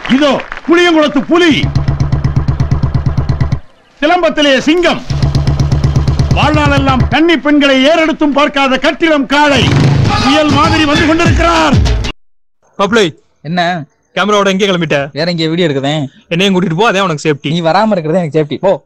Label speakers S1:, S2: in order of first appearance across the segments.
S1: இதோ புளியங்குளத்து புலி சிலம்பத்திலே சிங்கம் வாழ்நாளெல்லாம் கன்னி பெண்களை ஏறெடுத்தும் பார்க்காத கட்டிடம் காளை புயல் மாதிரி வந்து கொண்டிருக்கிறார்
S2: மாப்பிளை
S3: என்ன
S2: கேமராவோட எங்கே கிளம்பிட்ட
S3: வேற எங்கேயும் வீடியோ எடுக்குதேன்
S2: என்னையும் கூட்டிட்டு போ அதே உனக்கு சேஃப்டி
S3: நீ வராம இருக்கிறது எனக்கு சேஃப்டி போ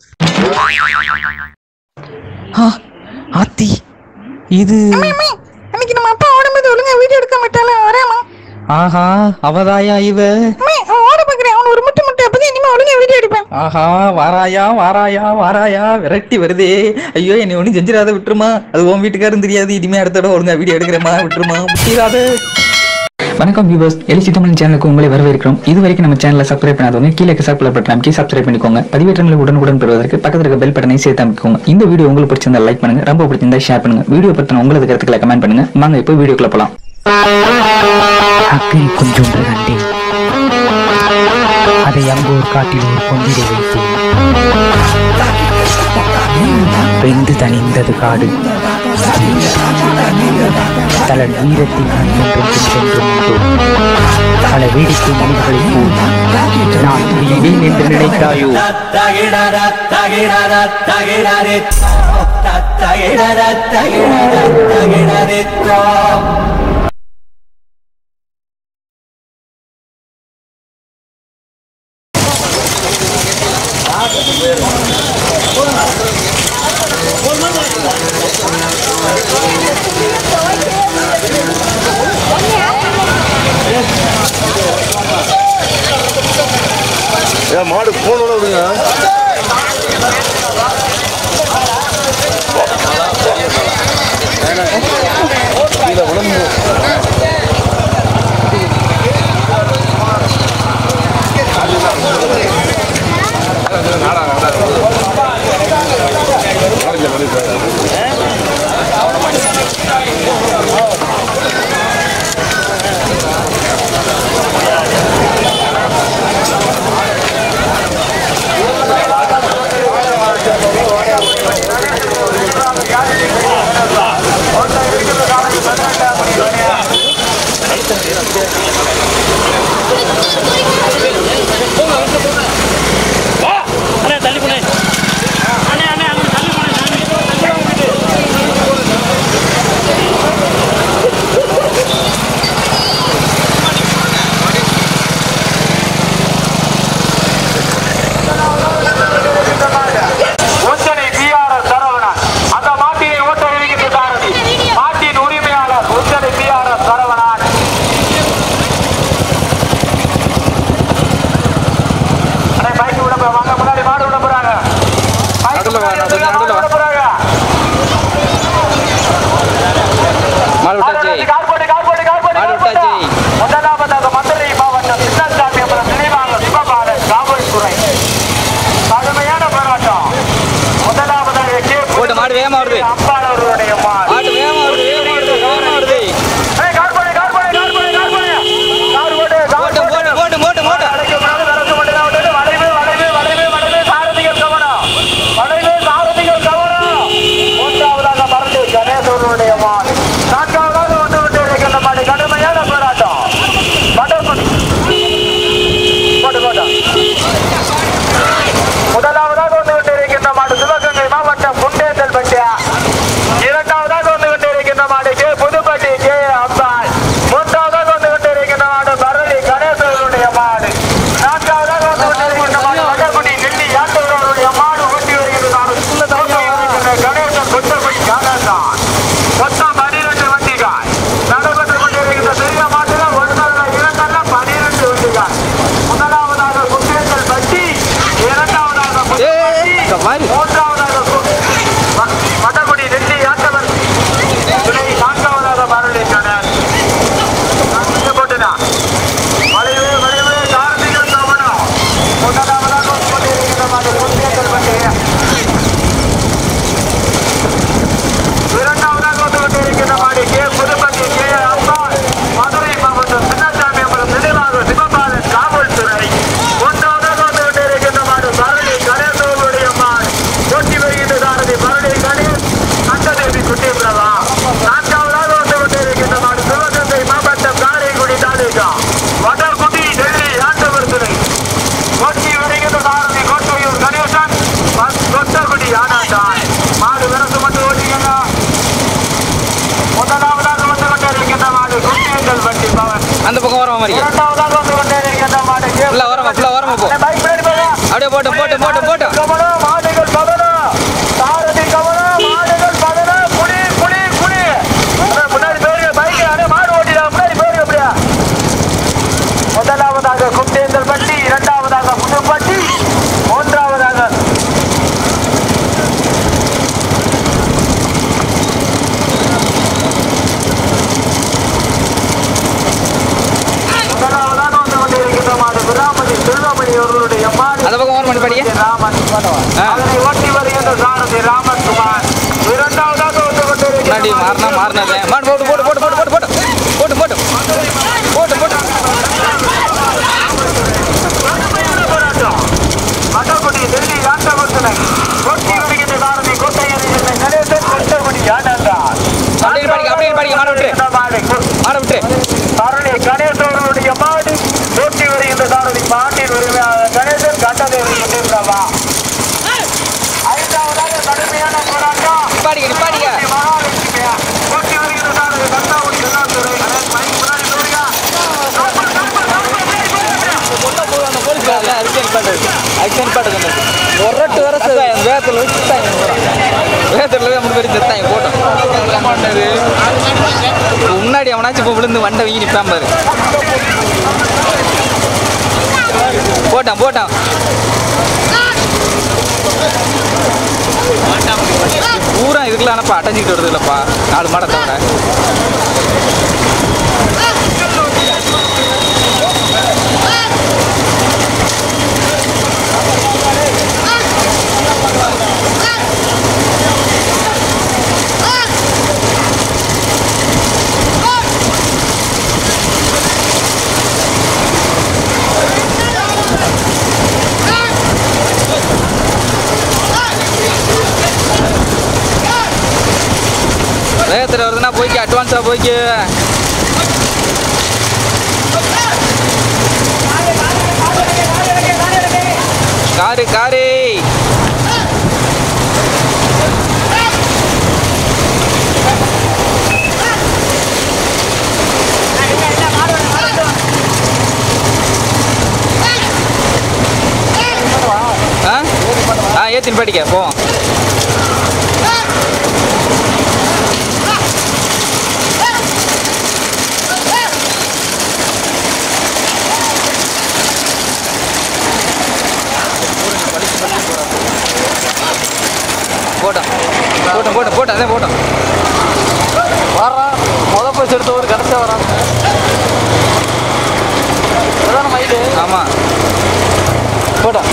S3: ஆ, ஆத்தி இது
S4: அன்னைக்கு நம்ம அப்பா ஓடும்போது ஒழுங்கா வீடியோ எடுக்க மாட்டால வராமா
S3: ஆஹா அவதாயா இவ
S4: அம்மே, அவன் ஓட பாக்குறேன் அவன் ஒரு முட்டை முட்டை அப்பதான் இனிமே ஒழுங்கா வீடியோ எடுப்பேன்
S3: ஆஹா வாராயா வாராயா வாராயா விரட்டி வருதே ஐயோ என்னை ஒன்றும் செஞ்சிடாத விட்டுருமா அது உன் வீட்டுக்காரும் தெரியாது இனிமே அடுத்த தடவை ஒழுங்கா வீடியோ எடுக்கிறேமா விட்டுருமா விட்டுறாத வணக்கம் வியூவர்ஸ் எலிசி தமிழ் சேனலுக்கு உங்களை வரவேற்கிறோம் இது வரைக்கும் நம்ம சேனலை சப்ஸ்கிரைப் பண்ணாதவங்க கீழே சப்ஸ்கிரைப் பட்டன் அமைக்கி சப்ஸ்கிரைப் பண்ணிக்கோங்க பதிவேற்றங்களை உடனுக்குடன் பெறுவதற்கு பக்கத்தில் இருக்க பெல் பட்டனை சேர்த்து அமைக்கோங்க இந்த வீடியோ உங்களுக்கு பிடிச்சிருந்தா லைக் பண்ணுங்க ரொம்ப பிடிச்சிருந்தா ஷேர் பண்ணுங்க வீடியோ பத்தின உங்களது கருத்துக்களை கமெண்ட் பண்ணுங்க வாங்க இப்போ வீடியோக்குள்ள போலாம்
S5: அக்கறை கொஞ்சொன்று கண்டேன் அதை அங்கோர் காட்டில் ஒரு கொண்டிட வைத்தேன் வெந்து தணிந்தது காடு தலன் வீரத்தின் நான் என்றும் சென்றும் உண்டோ பல வேடிக்கை மனிதர்களைப் போல் நான் துணிவேன் என்று நினைத்தாயோ
S6: ஏன் மாடு போனோட விடுங்க கீழே விழுந்து
S7: வந்து கொண்டே இருக்கின்ற மாடுக்கு
S3: ஃபுல்லா ஓரமா ஃபுல்லா ஓரமா போ
S7: பைக் பின்னாடி போங்க
S3: அப்படியே போட்டு போட்டு போட்டு போட்டு
S7: கவனம் மாடுகள் கவனம் சாரதி கவனம் மாடுகள் கவனம் குடி குடி குடி அண்ணா, முன்னாடி போயிருங்க பைக் அடே மாடு ஓட்டிடா முன்னாடி போயிருங்க அப்படியா முதலாவதாக குண்டேந்தல் பட்டி இரண்டாவதாக புதுப்பட்டி மூன்றாவதாக முதலாவதாக வந்து கொண்டிருக்கின்ற மாடு விராமணி செல்வமணி அவர்களுடைய மாடு
S3: அந்த பக்கம் ஓரம் பண்ணி படிங்க
S7: ராமன்
S3: ஆ.
S7: அதனை ஓட்டி வருகின்ற சாரதி ராமன் குமார் இரண்டாவதாக வந்து
S3: முன்னாடி மாறினா மாறினது மாடு போட்டு போட்டு போட்டு போட்டு போட்டு போட்டு போட்டு போட்டு போட்டு போட்டு
S7: மண்டகுடி டெல்லி யாண்டவர்த்தனை கொட்டி வருகின்ற சாரதி கோட்டையன் என்னை கணேசன் கொட்டகுடி யாண்டார்
S3: அப்படியே படிக்க அப்படியே படிக்க மாடு விட்டு மாடு விட்டு
S7: சாரணி கணேசவர்களுடைய மாடு ஓட்டி வருகின்ற சாரதி மாட்டின் உரிமையாளர் கணேசன் கட்டதேவி கொண்டிருந்தவா ஐந்தாவதாக கடுமையான போராட்டம்
S3: நிப்பாடிக்க நிப்பாடிக்க
S7: மகாலட்சுமியா ஓட்டி வருகின்ற சாரதி கட்டாவுடி எல்லாத்துறை மைக் முன்னாடி போறியா
S3: ஒரட்டு வர வேகத்தில் வச்சு வேகத்தில் மூணு பேரும் செத்தாங்க போட்டோம் மாட்டது முன்னாடி அவனாச்சும் இப்போ விழுந்து வண்டை வீங்கி நிற்பான் பாரு போட்டான் போட்டான் பூரா இதுக்குலாம் ஆனப்பா அடைஞ்சிக்கிட்டு வருது இல்லைப்பா நாலு மாடை தவிர வேகத்தில் வருதுன்னா போய்க்கு அட்வான்ஸாக போய்க்கு காரு காரு ஆ ஆ ஏத்தின் படிக்க போவோம் போட்டோம் போட்டோம் போட்டோம் போட்டோம் அதே போட்டோம்
S7: வர்றான் முத பஸ் எடுத்தவர் கரெக்டாக வரான் அதான் மைடு
S3: ஆமாம்
S7: போட்டோம்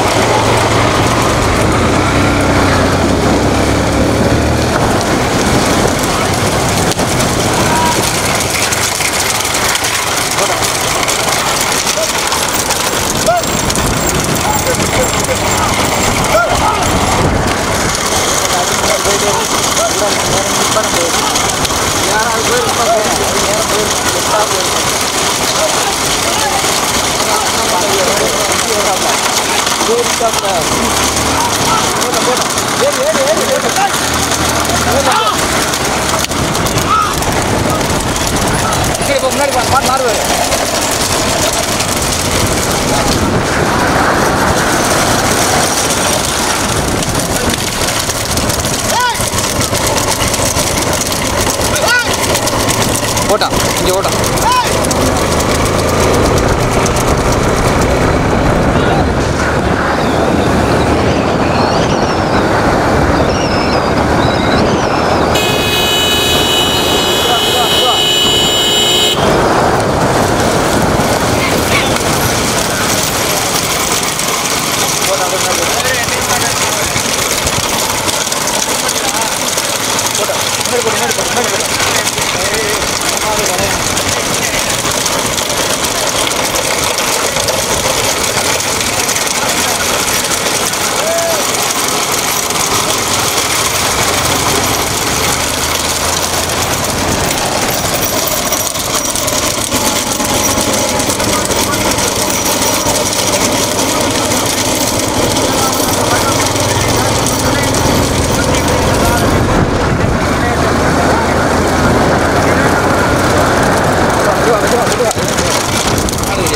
S3: சரி இப்போ முன்னாடி பா- மாறு மாறுவாரு போட்டான் இங்கே ஓட்டான்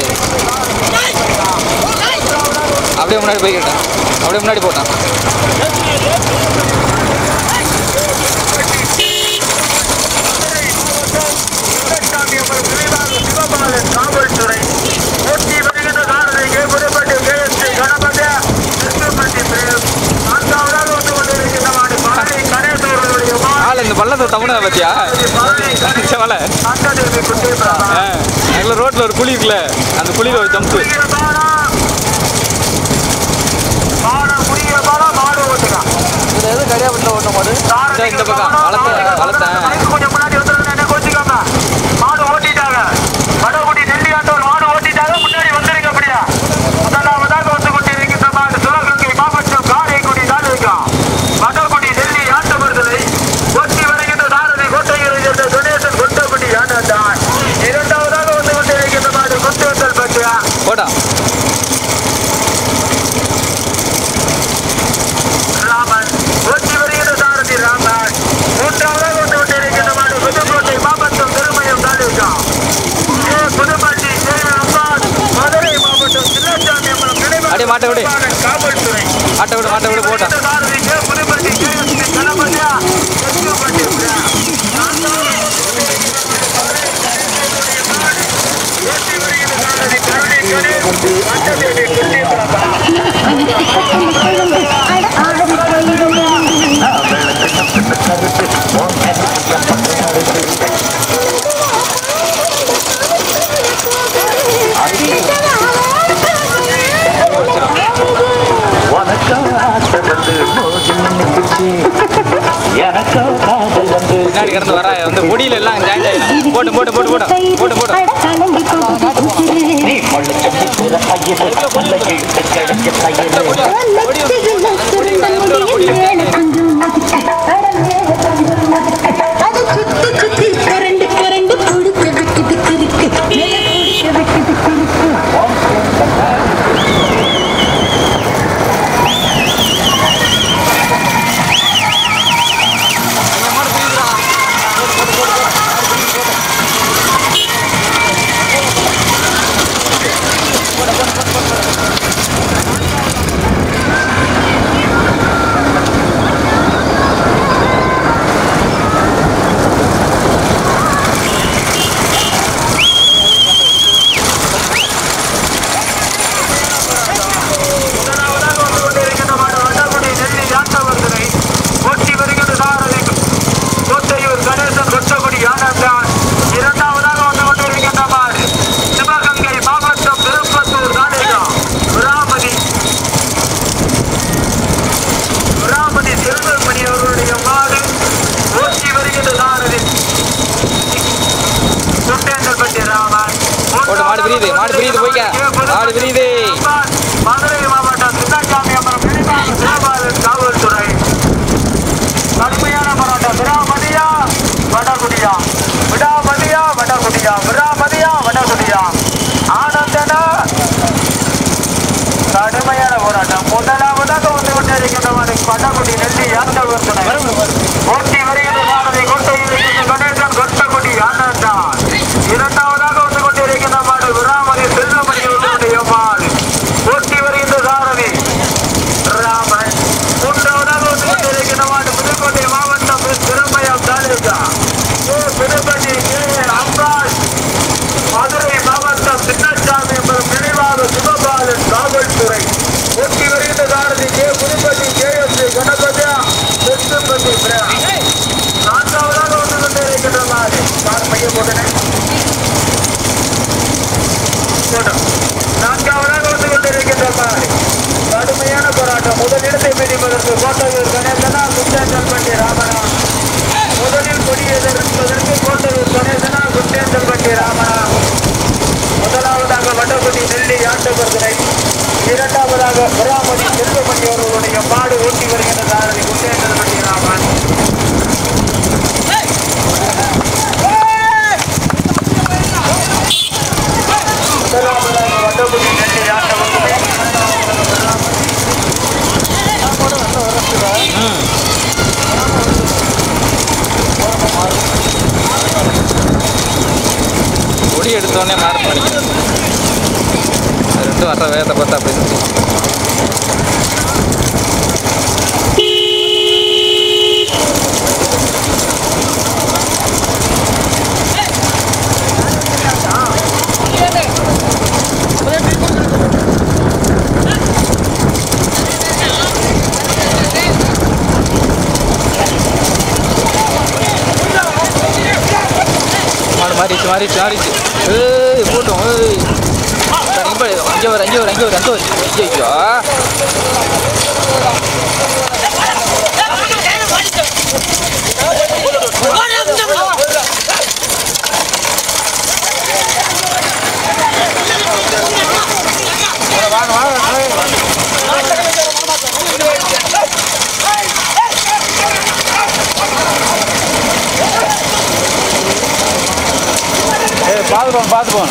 S3: அப்படியே முன்னாடி போய்க்கிட்டேன் அப்படியே முன்னாடி போட்டான்
S7: காவல்துறை போட்டி வருகின்ற சாரதிக்கு புதுப்பட்டி கேஎஸ்டி கணபதி திருப்பட்டி பிரேம் நான்காவதாக வந்து கொண்டிருக்கின்ற மாடு மதுரை கணேச் அவர்களுடைய மாடு
S3: ஆள் இந்த பள்ளத்தை தமிழை பத்தியா
S7: மதுரை கணேச்
S3: செவலை
S7: அண்ணாதேவி குட்டி பிரபா
S3: அதில் ரோட்டில் ஒரு குழி இருக்குல்ல அந்த குழியில் ஒரு ஜம்ப்பு
S7: முடிய பாலா மாட முடிய பாலா மாடு ஓட்டுக்கான்
S3: இது எது கரியாபட்டில் ஓட்ட மாடு இந்த பக்கம் வளர்த்தேன் வளர்த்தேன்
S7: கொஞ்சம் முன்னாடி வந்துருங்க என்ன கோச்சிக்காம மாடு ஓட்டிட்டாங்க வடகுடி நெல்லி ஆண்டவர் மாடு ஓட்டிட்டாங்க முன்னாடி வந்துருங்க அப்படியா முதலாவதாக வந்து கொண்டிருக்கின்ற மாடு சிவகங்கை மாவட்டம் காரைக்குடி தாலுகா வடகுடி நெல்லி ஆண்டவர்களை ஓட்டி வருகின்ற சாரதி கோட்டையில் இருந்த துணேசன் கொட்டகுடி ஆண்டான் இரண்டாவதாக வந்து கொண்டிருக்கின்ற மாடு குத்தேசல் பட்டியா
S3: போடா
S7: ராமன் ஓட்டி வருகின்ற சாரதி ராமன் மூன்றாவதாக வந்து கொண்டிருக்கின்ற மாடு புதுக்கோட்டை மாவட்டம் திருமயம் தாலுகா ஏ புதுப்பட்டி சேவன் மதுரை மாவட்டம் சின்னசாமி அம்மன் நினைவு
S3: அடே, மாட்டை விடு.
S7: காவல்துறை
S3: ஆட்டை விட மாட்டை விட போட்டா
S7: சாரதி கே புதுப்பட்டி கேஎஸ்பி கணபதியா தெற்குப்பட்டி ஓட்டி வருகின்ற சாரதி கருணை கணேஷ் அண்டதேவி குட்டி பிரபா
S3: பின்னாடி கிடந்து வர வந்து முடியல எல்லாம் ஜாயின் ஆயிடும் போட்டு போட்டு போட்டு போட்டு போட்டு போட்டு
S4: அது சுத்தி சுத்தி புரண்டு புரண்டு புடிச்சு விட்டுது கிறுக்கு புடிச்சு விட்டுது கிறுக்கு முதலாவதாக வந்து கொண்டிருக்கின்ற மாடு வடகுடி நெல்லி யாத்தவர்களை ஓட்டி வருகின்ற சாரதி கோட்டையூர் கணேசன் கொச்சகுடி ஆனந்தான் இரண்டாவதாக வந்து கொண்டிருக்கின்ற மாடு சிவகங்கை மாவட்டம் திருப்பத்தூர் தாலுகா விராமதி விராமதி செல்வமணி அவர்களுடைய மாடு ஓட்டி வருகின்ற சாரதி சுட்டேந்தல்பட்டி ராமன்
S3: போடு, மாடு பிரியுது, மாடு பிரியுது, போய்க்க. மாடு பிரியுது.
S7: மதுரை மாவட்டம் சின்னசாமி அம்மன் பிரிவாக சிவபாலன் காவல்துறை கடுமையான போராட்டம் விடாமதியா வடகுடியா விடாமதியா வடகுடியா விடாமதியா வடகுடியா ஆனந்தனா கடுமையான போராட்டம் முதலாவதாக வந்து கொண்டிருக்கின்றவனை வடகுடி நெல்லி யாத்தவர் துணை ஓட்டி வருகின்ற சாரதி கோட்டையில் இருக்கின்ற கணேசன் கொட்டகுடி ஆனந்தான் இரண்டாவதாக வந்து கொண்டிருக்கின்ற மாடு விராமதி செல்வமணி அவர்களுடைய மாடு ஓட்டி வருகின்ற சாரதி ராமன் மூன்றாவதாக வந்து கொண்டிருக்கின்ற மாடு புதுக்கோட்டை மாவட்டம் திருமயம் தாலுகா ஏ புதுப்பட்டி கே அம்ராஜ் மதுரை மாவட்டம் சின்னசாமி என்பதும் நினைவாக சிவபாலன் காவல்துறை ஓட்டி வருகின்ற சாரதி கே புதுப்பட்டி கே எஸ் கணபதியா தெற்குப்பட்டி பிரேம் நான்காவதாக வந்து கொண்டிருக்கின்ற மாடு கார் மைய போட்டனே போட்டோம். நான்காவதாக வந்து கொண்டிருக்கின்ற மாடு கடுமையான போராட்டம் முதலிடத்தை பிடிப்பதற்கு கோட்டையூர் கணேசனா குண்டேந்தல்பட்டி ராமனா முதலில் கொடியெதிர்ப்பதற்கு கோட்டையூர் கணேசனா குண்டேந்தல்பட்டி ராமனா முதலாவதாக வடகுடி நெல்லி ஆண்டவர்களை இரண்டாவதாக விராமதி செல்வமணி அவர்களுடைய மாடு ஓட்டி வருகின்ற சாரதி குண்டேந்தல்பட்டி ராமன் முதலாவதாக வடகுடி நெல்லி ஆண்டவர்களை
S3: கொடி எடுத்தோடனே மாறு பண்ணிக்கிறேன் வர்ற வேகத்தை பார்த்தா அப்படி இருக்கு. மாடு மாறிச்சு மாறிச்சு மாறிச்சு ஏய் போட்டோம் ஏய் சார், இங்க பாரு, அங்கே வர அங்கே வர அங்கே வர அங்கே வர ஐயோ
S6: பார்த்துக்கோங்க பார்த்துக்கோங்க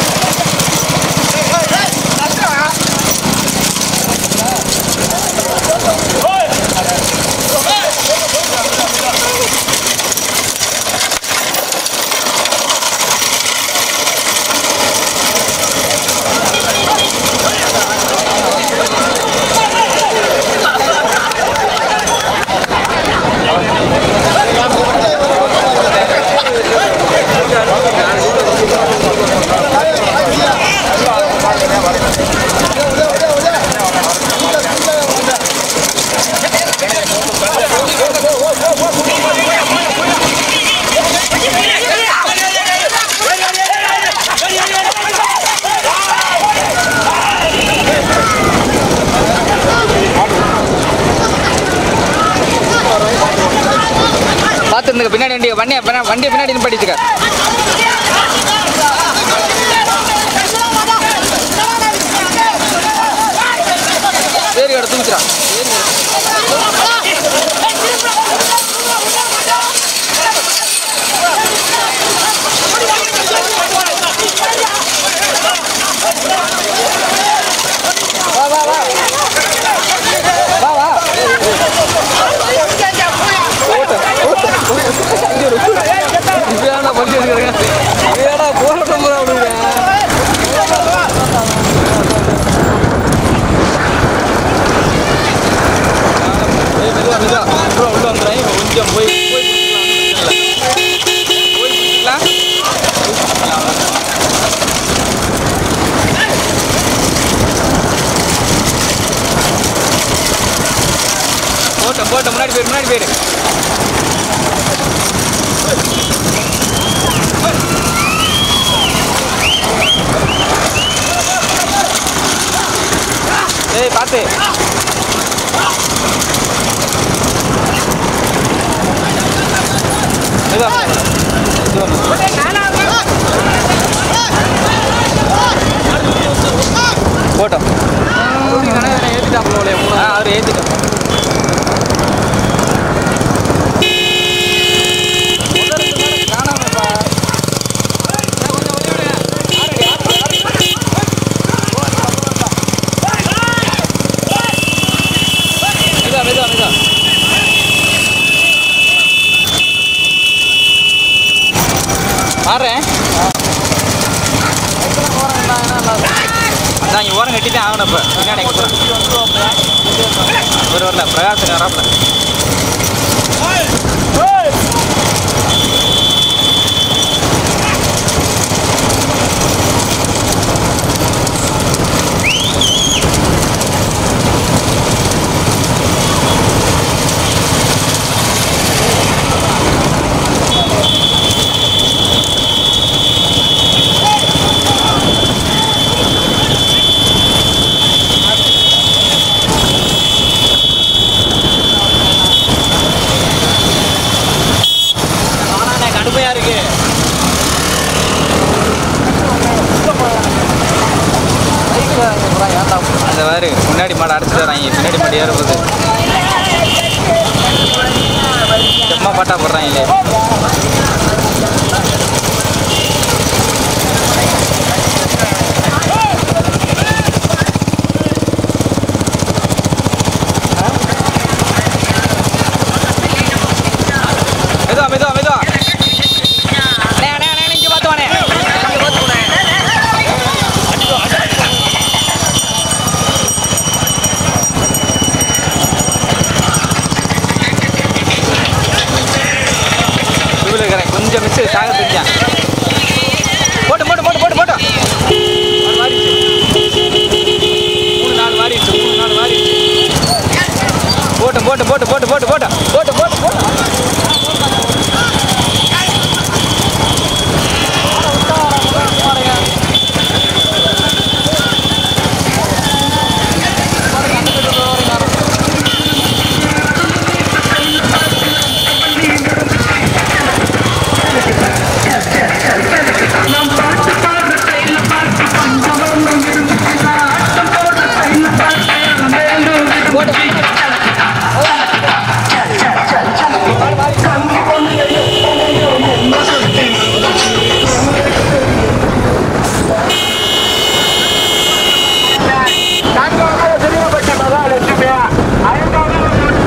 S3: பார்த்துருந்துங்க பின்னாடி வண்டி வண்டியை பின்னா- வண்டியை பின்னாடி நிப்பாட்டிச்சுக்க சரி கடை தூக்கிச்சுடா இப்படியாடா பண்ணி வச்சுக்கிறேங்க ஏடா போராட்டம் போற அப்படிங்க மெதுவா மெதுவா அப்புறம் உள்ள வந்துடுறேன் கொஞ்சம் போய் போய் பிடிச்சிக்கலாம். போய் பிடிச்சிக்கலாம் போட்டோம் போட்டோம் முன்னாடி போயிரு முன்னாடி போயிரு ஏய் பார்த்து மெதுவா மெதுவா போட்டோம் ஏற்றிட்டாப்ல அவர் ஏற்றிட்டோம் மெதுவா மெதுவா மெதுவா மாறுறேன் அதான் இங்கே ஓரம் கட்டிட்டே ஆகணும் இப்போ பின்னாடி எங்கே போகிறேன் ஒரு வரல பிரகாசன் வராப்புல ஆனா கடுமையா இருக்கு அந்த மாதிரி முன்னாடி மாடு அடைச்சிட்டு வராங்க பின்னாடி மாடு ஏற போகுது செம்ம பாட்டா போடுறாங்களே மெதுவா மெதுவா மெதுவா அண்ணே அண்ணே அண்ணே இங்க பார்த்து வாண்ணே இங்க பார்த்து வாண்ணே போட்டு போட்டு போட்டு போட்டு போட்டு போட்டு போட்டு போட்டு
S4: நான்காவது சிறியப்பட்ட மகாலட்சுமி ஐந்தாவது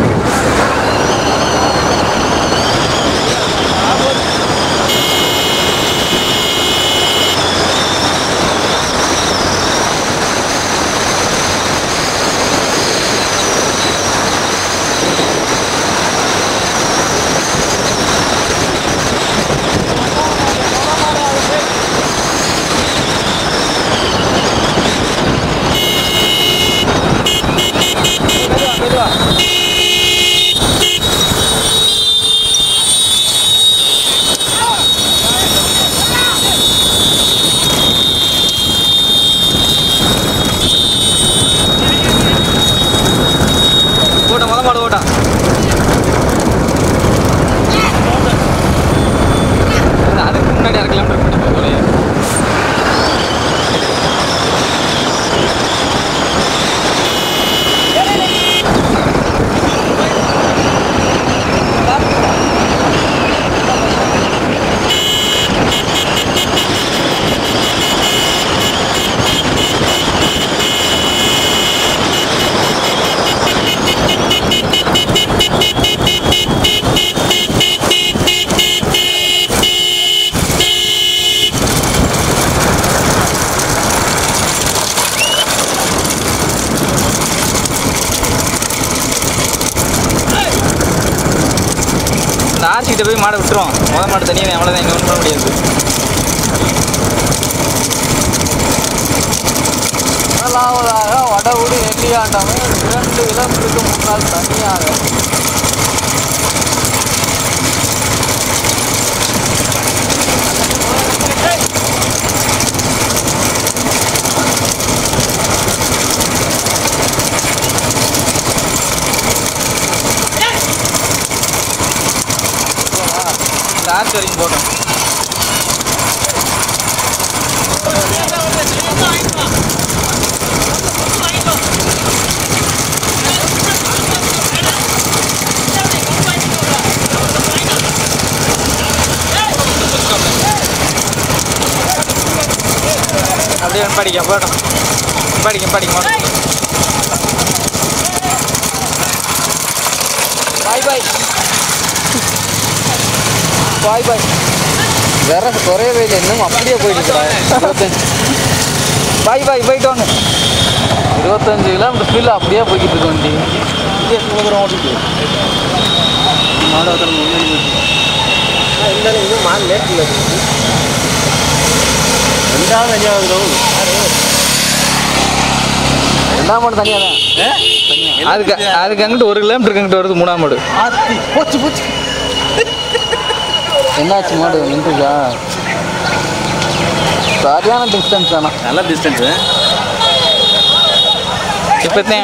S3: ஓட்ட முத மாடு ஓட்டா அதுக்கு முன்னாடி அரை கிலோமீட்டர் பிடிக்கும் போலே இந்த ஆர்சிக்கிட்ட போய் மாடை விட்டுருவோம் முத மாடு தனியாக அவ்வளோதான் இன்னும் ஒன்றும் பண்ண முடியாது
S6: முதலாவதாக வடவுடி நெல்லியாண்டமே இரண்டு கிலோமீட்டருக்கு முன்னால் தனியாக
S3: இந்த ஆர்சி வரைக்கும் போட்டோம் அப்படியே படிக்க போட்டோம் படிக்க படிக்க மாட்டோம் பாய் பாய் பாய் பாய் வேற குறையவே இல்லை இன்னும் அப்படியே போயிட்டு பாய் பாய் போயிட்டு வாங்க
S6: இருபத்தஞ்சு கிலோமீட்டர் ஸ்பீடில் அப்படியே போய்கிட்டு இருக்கு வண்டி ரெண்டாம் மாடு தனியாக தான்
S3: அதுக்கு அதுக்கு அங்கிட்டு ஒரு கிலோமீட்டருக்கு அங்கிட்டு வருது மூணாம் மாடு
S6: என்னாச்சு மாடு நின்றுச்சா சரியான டிஸ்டன்ஸ் தானே
S2: நல்ல டிஸ்டன்ஸ்
S3: இப்போத்தான்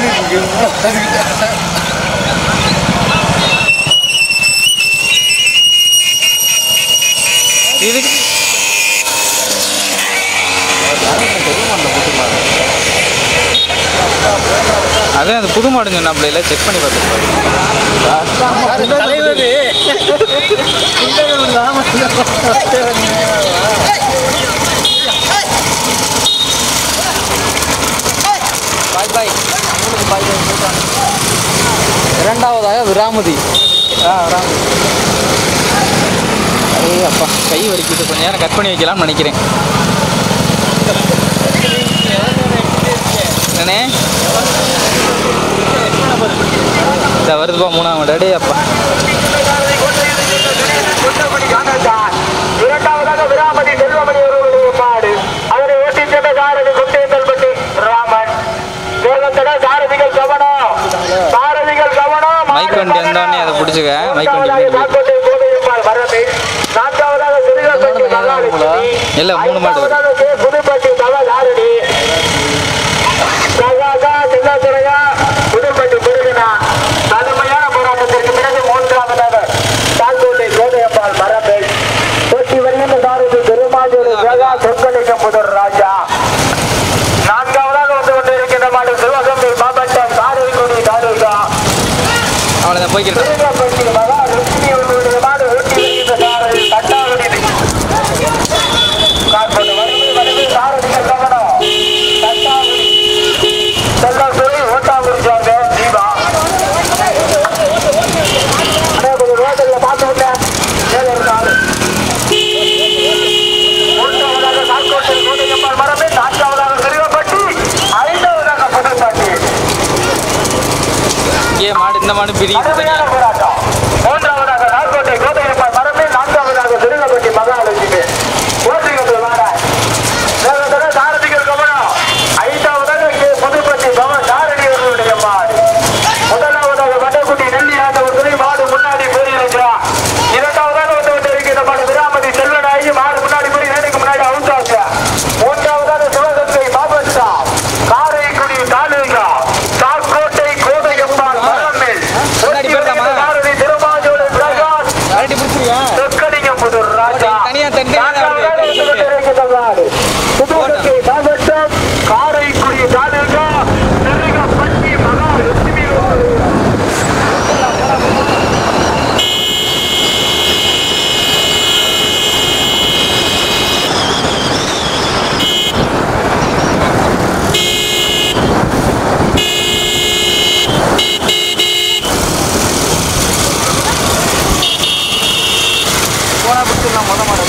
S3: இதுக்கு அதான் அது புது மாடுங்க நம்மள செக் பண்ணி பார்த்துருப்பாரு பாய் பாய் உங்களுக்கு பாய் பாய் போயிட்டாங்க
S6: இரண்டாவதாக விராமதி
S3: ஆ ராம் ஏய் அப்பா கை வலிக்குது கொஞ்ச நேரம் கட் பண்ணி வைக்கலாம்னு நினைக்கிறேன் என்னண்ணே இந்த வருதுப்பா மூணாம் மாடு அடே அப்பா
S4: குட்டகுடி ஆனந்தான் இரண்டாவதாக விராமதி செல்வமணி அவர்களுடைய மாடு அதனை ஓட்டி சென்ற சாரதி குட்டேந்தல்பட்டி ராமன் வேகத்தட சாரதிகள் கவனம் சாரதிகள் கவனம்
S7: மூன்றாவதாக சாக்கோட்டை கோதையம்மாள் வரவை நான்காவதாக சிறுகப்பட்டி மகாலட்சுமி
S6: இல்ல, மூணு மாடு வருது.
S7: ஐந்தாவதாக கே. புதுப்பட்டி தவதாரணி சகாகா செல்லாத்துறையா புதுப்பட்டி முருகனா கடுமையான போராட்டத்திற்கு பிறகு மூன்றாவதாக சாக்கோட்டை கோதையம்மாள் மரபை போட்டி வருகின்ற சாரதி பெருமாஜோடு ஜெகா சொற்களிக்கும் முதல் ராஜா நான்காவதாக வந்து கொண்டிருக்கின்ற மாடு சிவகங்கை மாவட்டம் காரைக்குடி தாலுகா
S6: அவ்வளவுதான் போய்க்கிறேன்
S7: திருநெல்வேலி மகா லட்சுமி அவர்களுடைய மாடு ஓட்டி வருகின்ற சாரதி தட்டாவடி காற்பட்டு வருது வருது சாரதிகள் கவனம் தட்டாவடி செல்லத்துறை ஓட்டாங்குடி சார்ந்த தீபா அண்ணா, கொஞ்சம் ரோட்டில் பார்த்து விட்டேன் மேல இருக்காரு மூன்றாவதாக சாக்கோட்டை கோதையம்மாள் மரபு நான்காவதாக திருவப்பட்டி ஐந்தாவதாக புதுப்பாட்டி
S6: இங்கே மாடு இந்த மாடு பிரியுது
S7: கடுமையான போராட்டம் மூன்றாவதாக நாகோட்டை கோதையம்மாள் மரபு நான்காவதாக திருநெல்வேலி மகாலட்சுமி ஓட்டுகள் வார வேகத்தோட சாரதிகள் கவனம் ஐந்தாவதாக கே. புதுப்பட்டி பவ சாரணி அவர்களுடைய மாடு முதலாவதாக வடக்குட்டி நெல்லி ஆண்டவர் துணை மாடு முன்னாடி போயிருக்கிறார் இரண்டாவதாக வந்து கொண்டிருக்கிற மாடு விராமதி செல்வனாகி மாடு முன்னாடி போய் நேருக்கு முன்னாடி அவுட்டாங்க மூன்றாவதாக சிவகங்கை மாவட்டம் காரைக்குடி தாலுகா சாக்கோட்டை கோதையம்மாள் மரமேல்
S6: முன்னாடி போயிடலாமா?
S7: சாரதி திருமாஜோடு பிரகாஷ்
S6: கரண்டி பிடிச்சிருக்கியா
S7: சொக்கலிங்கம்புதூர் ராஜா
S6: தனியா தனியா
S7: நான்காவதாக வந்து கொண்டிருக்கிற மாடு புதுக்கோட்டை மாவட்டம் காரைக்குடி தாலுகா நெருங்கப்பட்டி மகாலட்சுமி
S6: போனா பிடிச்சிடலாம் மொத மாடு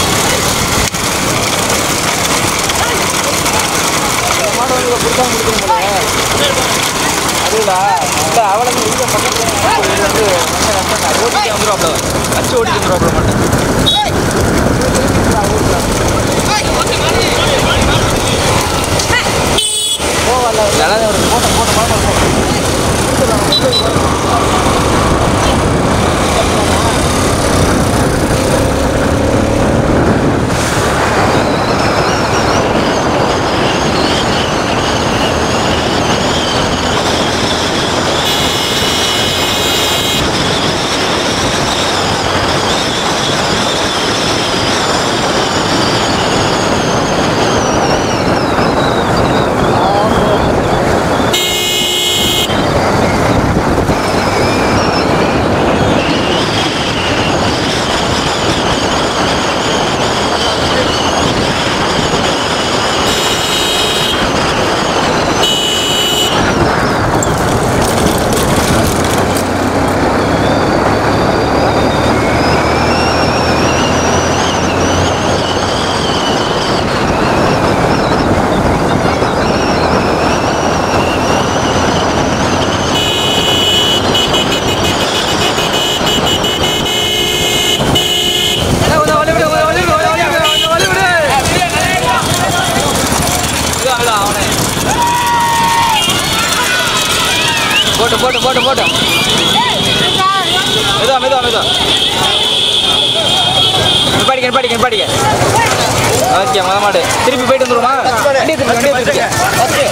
S6: இந்த மாடு வந்து பிடிச்சா முடிக்கணும் போல அதுல இல்ல அவளை இங்க பக்கத்துல இது வந்து நல்ல கஷ்டம் தான் ஓடிட்டு வந்துடும் அச்சு ஓடிட்டு வந்துடும் மாட்டேன் போவல ஒரு போட்ட போட்ட போட்ட போட்டு போட்டு போட்டு போட்டு மெதுவா மெதுவா மெதுவா நிப்பாடிக்க நிப்பாடிக்க நிப்பாடிக்க ஓகே மொத மாடு திருப்பி போயிட்டு வந்துருமா வண்டியை திருப்பி வண்டியை திருப்பி ஓகே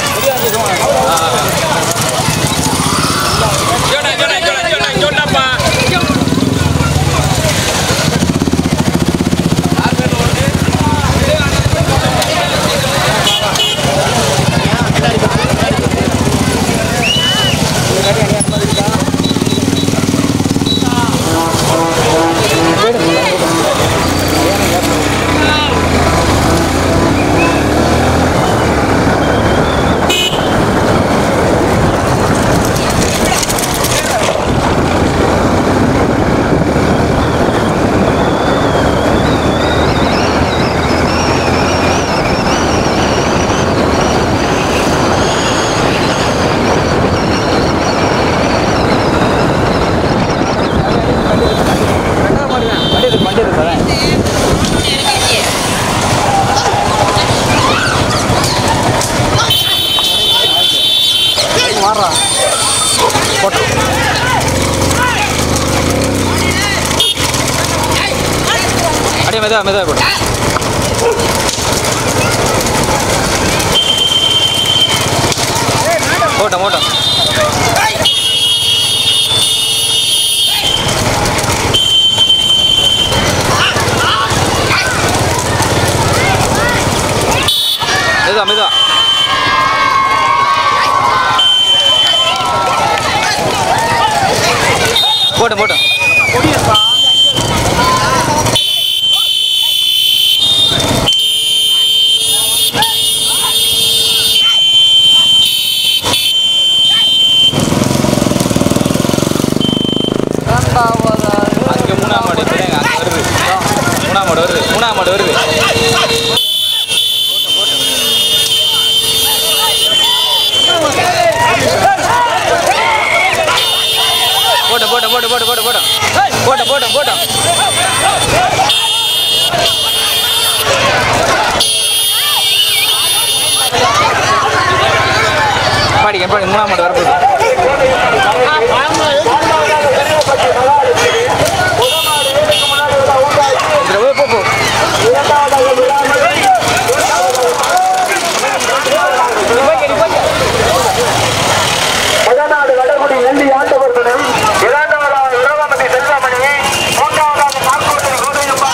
S6: அப்படியே மெதுவா மெதுவா போடு போட்டோம் போட்டோம் மெதுவா மெதுவா போட்டோம் போட்டோம் அங்க மூணாம் மாடு பிள்ளைங்க அங்க வருது மூணாம் மாடு வருது மூணாம் மாடு வருது போட்டு போட்டு போட்டு போட்டு போட்டு போட்டு போட்டு போட்டு போட்டு பாடிக்க பாடி மூணாம் மாடு வரப்போகுது இதுல போ, போ போ
S7: முதலாவது வடகுடி நெல்லி ஆண்டவர்களும் இரண்டாவதாக இரவமதி செல்வமணி மூன்றாவதாக நாற்பத்தி கோதையம்மா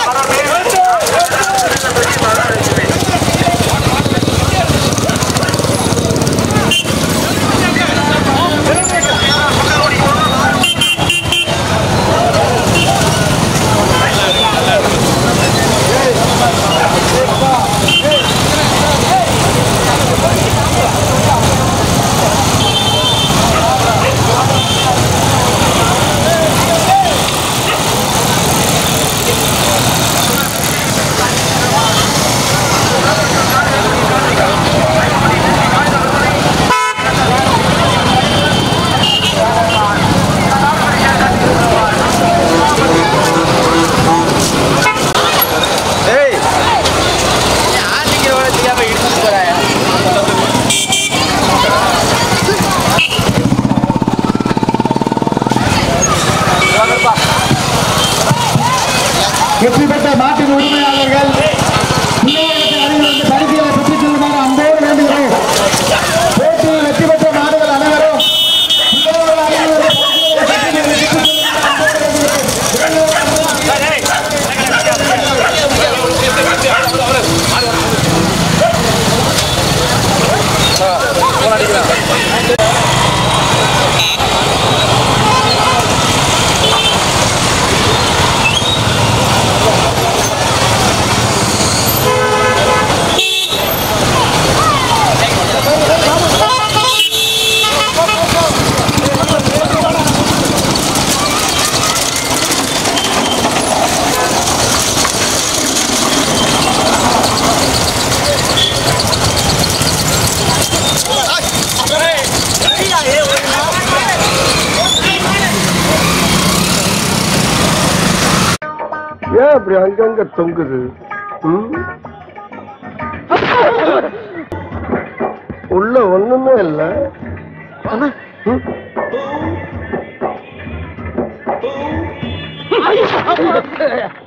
S8: வெற்றி பெற்ற நாட்டின் உரிமையாளர்கள் பிள்ளைகளுக்கு அருகில் வந்து பரிசுகளை பெற்றுச் செல்லுமாறு அன்போடு வேண்டுகிறோம் போட்டியில் வெற்றி பெற்ற நாடுகள் அனைவரும் பிள்ளைகள் அருகில் வந்து பரிசுகளை பெற்றுச் செல்லுமாறு அன்போடு வேண்டுகிறோம்.
S9: ஏன் அப்படி அங்கங்க தொங்குது ம்? உள்ள ஒண்ணுமே இல்ல ம்?